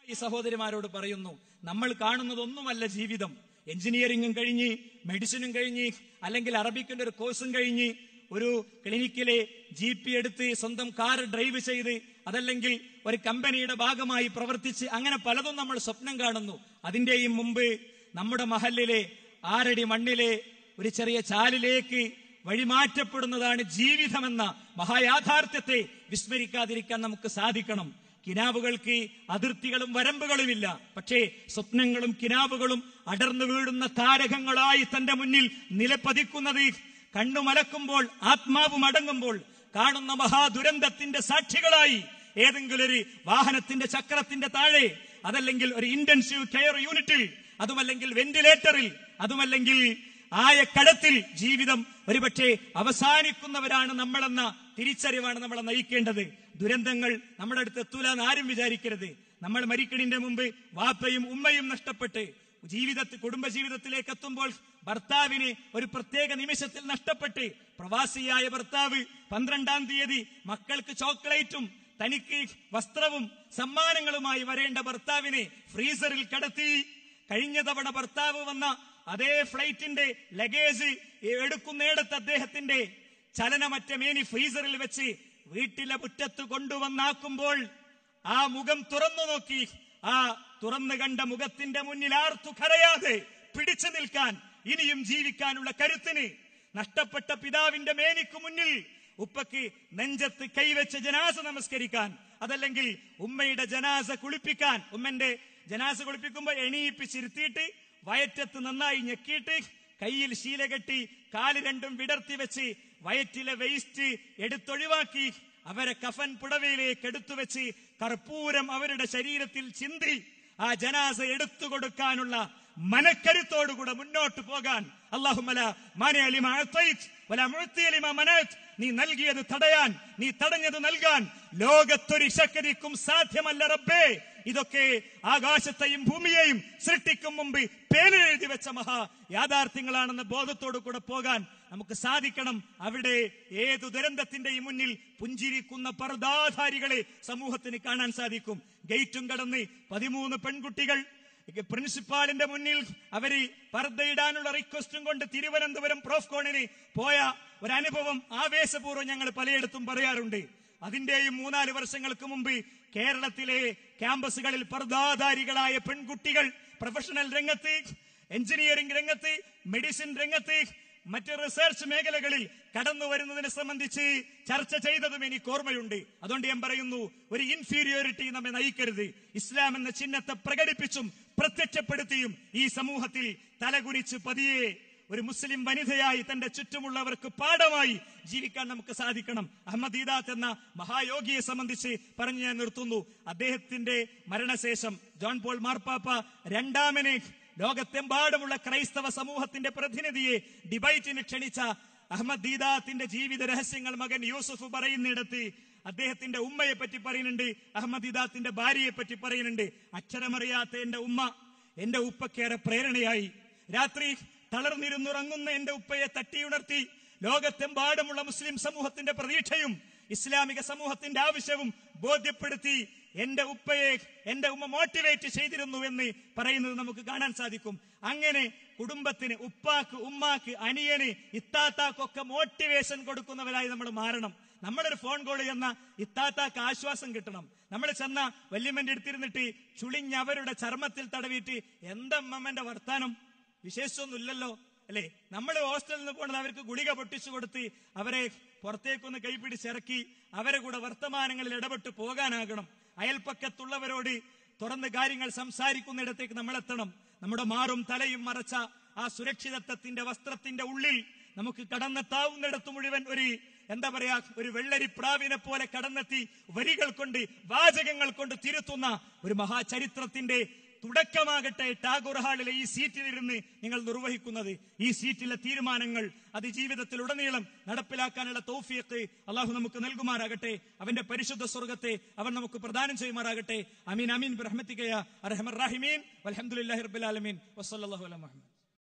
ഈ സഹോദരിമാരോട് പറയുന്നു നമ്മൾ കാണുന്നതൊന്നുമല്ല ജീവിതം എഞ്ചിനീയറിംഗും കഴിഞ്ഞ് മെഡിസിനും കഴിഞ്ഞ് അല്ലെങ്കിൽ അറബിക്കിന്റെ ഒരു കോഴ്സും കഴിഞ്ഞ് ഒരു ക്ലിനിക്കിലെ ജി പി എടുത്ത് സ്വന്തം കാർ ഡ്രൈവ് ചെയ്ത് അതല്ലെങ്കിൽ ഒരു കമ്പനിയുടെ ഭാഗമായി പ്രവർത്തിച്ച് അങ്ങനെ പലതും നമ്മൾ സ്വപ്നം കാണുന്നു അതിന്റെയും മുമ്പ് നമ്മുടെ മഹലിലെ ആരടി മണ്ണിലെ ഒരു ചെറിയ ചാലിലേക്ക് വഴിമാറ്റപ്പെടുന്നതാണ് ജീവിതമെന്ന മഹായാഥാർത്ഥ്യത്തെ വിസ്മരിക്കാതിരിക്കാൻ നമുക്ക് സാധിക്കണം കിനാവുകൾക്ക് അതിർത്തികളും വരമ്പുകളുമില്ല പക്ഷേ സ്വപ്നങ്ങളും കിനാവുകളും അടർന്നു വീഴുന്ന താരകങ്ങളായി തന്റെ മുന്നിൽ നിലപ്പതിക്കുന്നത് കണ്ണുമലക്കുമ്പോൾ ആത്മാവ് മടങ്ങുമ്പോൾ കാണുന്ന മഹാദുരന്തത്തിന്റെ സാക്ഷികളായി ഏതെങ്കിലും ഒരു വാഹനത്തിന്റെ ചക്രത്തിന്റെ താഴെ അതല്ലെങ്കിൽ ഒരു ഇന്റൻസീവ് കെയർ യൂണിറ്റിൽ അതുമല്ലെങ്കിൽ വെന്റിലേറ്ററിൽ അതുമല്ലെങ്കിൽ ആയ കടത്തിൽ ജീവിതം ഒരുപക്ഷെ അവസാനിക്കുന്നവരാണ് നമ്മളെന്ന തിരിച്ചറിവാണ് നമ്മളെ നയിക്കേണ്ടത് ദുരന്തങ്ങൾ നമ്മുടെ അടുത്ത് എത്തൂല എന്ന് ആരും വിചാരിക്കരുത് നമ്മൾ മരിക്കണിന്റെ മുമ്പ് വാപ്പയും ഉമ്മയും നഷ്ടപ്പെട്ട് ജീവിതത്തിൽ കുടുംബ ജീവിതത്തിലേക്ക് എത്തുമ്പോൾ ഭർത്താവിനെ ഒരു പ്രത്യേക നിമിഷത്തിൽ നഷ്ടപ്പെട്ട് പ്രവാസിയായ ഭർത്താവ് പന്ത്രണ്ടാം തീയതി മക്കൾക്ക് ചോക്ലേറ്റും തനിക്ക് വസ്ത്രവും സമ്മാനങ്ങളുമായി വരേണ്ട ഭർത്താവിനെ ഫ്രീസറിൽ കടത്തി കഴിഞ്ഞ തവണ ഭർത്താവ് വന്ന അതേ ഫ്ലൈറ്റിന്റെ ലഗേജ് എടുക്കുന്നിടത്ത് അദ്ദേഹത്തിന്റെ ചലനമറ്റ മേനി ഫ്രീസറിൽ വെച്ച് വീട്ടിലെ മുറ്റത്ത് കൊണ്ടുവന്നാക്കുമ്പോൾ ആ മുഖം തുറന്നു നോക്കി ആ തുറന്നു കണ്ട മുഖത്തിന്റെ മുന്നിൽ ആർത്തു കരയാതെ പിടിച്ചു നിൽക്കാൻ ഇനിയും ജീവിക്കാനുള്ള കരുത്തിന് നഷ്ടപ്പെട്ട പിതാവിന്റെ മേനിക്ക് മുന്നിൽ ഉപ്പക്ക് നെഞ്ചത്ത് കൈവച്ച് ജനാസ നമസ്കരിക്കാൻ അതല്ലെങ്കിൽ ഉമ്മയുടെ ജനാസ കുളിപ്പിക്കാൻ ഉമ്മന്റെ ജനാസ കുളിപ്പിക്കുമ്പോ എണീപ്പിച്ചിരുത്തിയിട്ട് വയറ്റത്ത് നന്നായി ഞെക്കിയിട്ട് കയ്യിൽ ശീല കെട്ടി കാല് രണ്ടും വിടർത്തി വെച്ച് വയറ്റിലെ വേസ്റ്റ് എടുത്തൊഴിവാക്കി അവരെ കഫൻ പുടവയിലേക്ക് എടുത്തുവെച്ച് കർപ്പൂരം അവരുടെ ശരീരത്തിൽ ചിന്തി ആ ജനാസ എടുത്തു കൊടുക്കാനുള്ള മനക്കരുത്തോടുകൂടെ മുന്നോട്ട് പോകാൻ അള്ളാഹുമല നീ നൽകിയത് തടയാൻ നീ തടഞ്ഞത് നൽകാൻ ലോകത്തൊരു ശക്തിക്കും സാധ്യമല്ല റബ്ബേ ഇതൊക്കെ ആകാശത്തെയും ഭൂമിയെയും സൃഷ്ടിക്കും മുമ്പ് പേരെഴുതി വെച്ച മഹാ യാഥാർത്ഥ്യങ്ങളാണെന്ന ബോധത്തോടു കൂടെ പോകാൻ നമുക്ക് സാധിക്കണം അവിടെ ഏതു ദുരന്തത്തിന്റെയും മുന്നിൽ പുഞ്ചിരിക്കുന്ന പർദാധാരികളെ സമൂഹത്തിന് കാണാൻ സാധിക്കും ഗേറ്റും കടന്ന് പതിമൂന്ന് പെൺകുട്ടികൾ പ്രിൻസിപ്പാളിന്റെ മുന്നിൽ അവര് പർദ്ദയിടാനുള്ള റിക്വസ്റ്റും കൊണ്ട് തിരുവനന്തപുരം പ്രോഫ്കോണിന് പോയ ഒരു അനുഭവം ആവേശപൂർവ്വം ഞങ്ങൾ പലയിടത്തും പറയാറുണ്ട് അതിന്റെയും മൂന്നാല് വർഷങ്ങൾക്ക് മുമ്പ് കേരളത്തിലെ ക്യാമ്പസുകളിൽ പർദ്ദാധാരികളായ പെൺകുട്ടികൾ പ്രൊഫഷണൽ രംഗത്ത് എഞ്ചിനീയറിംഗ് രംഗത്ത് മെഡിസിൻ രംഗത്ത് മറ്റ് റിസർച്ച് മേഖലകളിൽ കടന്നു വരുന്നതിനെ സംബന്ധിച്ച് ചർച്ച ചെയ്തതും എനിക്ക് ഓർമ്മയുണ്ട് അതുകൊണ്ട് ഞാൻ പറയുന്നു ഒരു ഇൻഫീരിയോറിറ്റി നമ്മെ നയിക്കരുത് ഇസ്ലാം എന്ന ചിഹ്നത്തെ പ്രകടിപ്പിച്ചും പ്രത്യക്ഷപ്പെടുത്തിയും ഈ സമൂഹത്തിൽ തലകുനിച്ച് പതിയെ ഒരു മുസ്ലിം വനിതയായി തന്റെ ചുറ്റുമുള്ളവർക്ക് പാഠമായി ജീവിക്കാൻ നമുക്ക് സാധിക്കണം അഹമ്മദ് ഈദാത്ത് എന്ന മഹായോഗിയെ സംബന്ധിച്ച് പറഞ്ഞു ഞാൻ നിർത്തുന്നു അദ്ദേഹത്തിന്റെ മരണശേഷം ജോൺ പോൾ മാർപ്പാപ്പ രണ്ടാമനെ ലോകത്തെമ്പാടുമുള്ള ക്രൈസ്തവ സമൂഹത്തിന്റെ പ്രതിനിധിയെ ഡിബൈറ്റിന് ക്ഷണിച്ച അഹമ്മദ് ദീദാത്തിന്റെ ജീവിത രഹസ്യങ്ങൾ മകൻ യൂസുഫ് പറയുന്നിടത്ത് അദ്ദേഹത്തിന്റെ ഉമ്മയെ പറ്റി പറയുന്നുണ്ട് അഹമ്മദ് ദീദാത്തിന്റെ ഭാര്യയെ പറ്റി പറയുന്നുണ്ട് അക്ഷരമറിയാത്ത എന്റെ ഉമ്മ എന്റെ ഉപ്പക്കേറെ പ്രേരണയായി രാത്രി തളർന്നിരുന്നുറങ്ങുന്ന എന്റെ ഉപ്പയെ തട്ടിയുണർത്തി ലോകത്തെമ്പാടുമുള്ള മുസ്ലിം സമൂഹത്തിന്റെ പ്രതീക്ഷയും ഇസ്ലാമിക സമൂഹത്തിന്റെ ആവശ്യവും ബോധ്യപ്പെടുത്തി എന്റെ ഉപ്പയെ എന്റെ ഉമ്മ മോട്ടിവേറ്റ് ചെയ്തിരുന്നു എന്ന് പറയുന്നത് നമുക്ക് കാണാൻ സാധിക്കും അങ്ങനെ കുടുംബത്തിന് ഉപ്പാക്ക് ഉമ്മാക്ക് അനിയന് ഇത്താത്താക്കൊക്കെ മോട്ടിവേഷൻ കൊടുക്കുന്നവരായി നമ്മൾ മാറണം നമ്മളൊരു ഫോൺ കോൾ ചെന്ന ഇത്താത്താക്ക് ആശ്വാസം കിട്ടണം നമ്മൾ ചെന്ന വല്യമ്മന്റെ അടുത്തിരുന്നിട്ട് ചുളിഞ്ഞ് അവരുടെ ചർമ്മത്തിൽ തടവിയിട്ട് എന്തമ്മമ്മന്റെ വർത്താനം വിശേഷമൊന്നുമില്ലല്ലോ അല്ലേ നമ്മൾ ഹോസ്റ്റലിൽ നിന്ന് പോണത് അവർക്ക് ഗുളിക പൊട്ടിച്ചു കൊടുത്ത് അവരെ പുറത്തേക്കൊന്ന് കൈപിടിച്ചിറക്കി അവരെ കൂടെ വർത്തമാനങ്ങളിൽ ഇടപെട്ട് പോകാനാകണം അയൽപ്പക്കത്തുള്ളവരോട് തുറന്ന് കാര്യങ്ങൾ സംസാരിക്കുന്നിടത്തേക്ക് നമ്മൾ എത്തണം നമ്മുടെ മാറും തലയും മറച്ച ആ സുരക്ഷിതത്വത്തിന്റെ വസ്ത്രത്തിന്റെ ഉള്ളിൽ നമുക്ക് കടന്നെത്താവുന്നിടത്ത് മുഴുവൻ ഒരു എന്താ പറയാ ഒരു വെള്ളരി പ്രാവിനെ പോലെ കടന്നെത്തി വരികൾ കൊണ്ട് വാചകങ്ങൾ കൊണ്ട് തിരുത്തുന്ന ഒരു മഹാചരിത്രത്തിന്റെ തുടക്കമാകട്ടെ ടാഗോർ ഹാളിലെ ഈ സീറ്റിലിരുന്ന് നിങ്ങൾ നിർവഹിക്കുന്നത് ഈ സീറ്റിലെ തീരുമാനങ്ങൾ അത് ജീവിതത്തിൽ ഉടനീളം നടപ്പിലാക്കാനുള്ള തൗഫിയത്ത് അള്ളാഹു നമുക്ക് നൽകുമാറാകട്ടെ അവന്റെ പരിശുദ്ധ സ്വർഗത്തെ അവൻ നമുക്ക് പ്രദാനം ചെയ്യുമാറാകട്ടെ അമീൻ അമീൻ റഹ്മത്തിക്കയ അറഹമർ റാഹിമീൻ അലഹമുല്ലാഹി റബ്ബുലാലമീൻ വസ്സല്ലാഹു അല മുഹമ്മദ്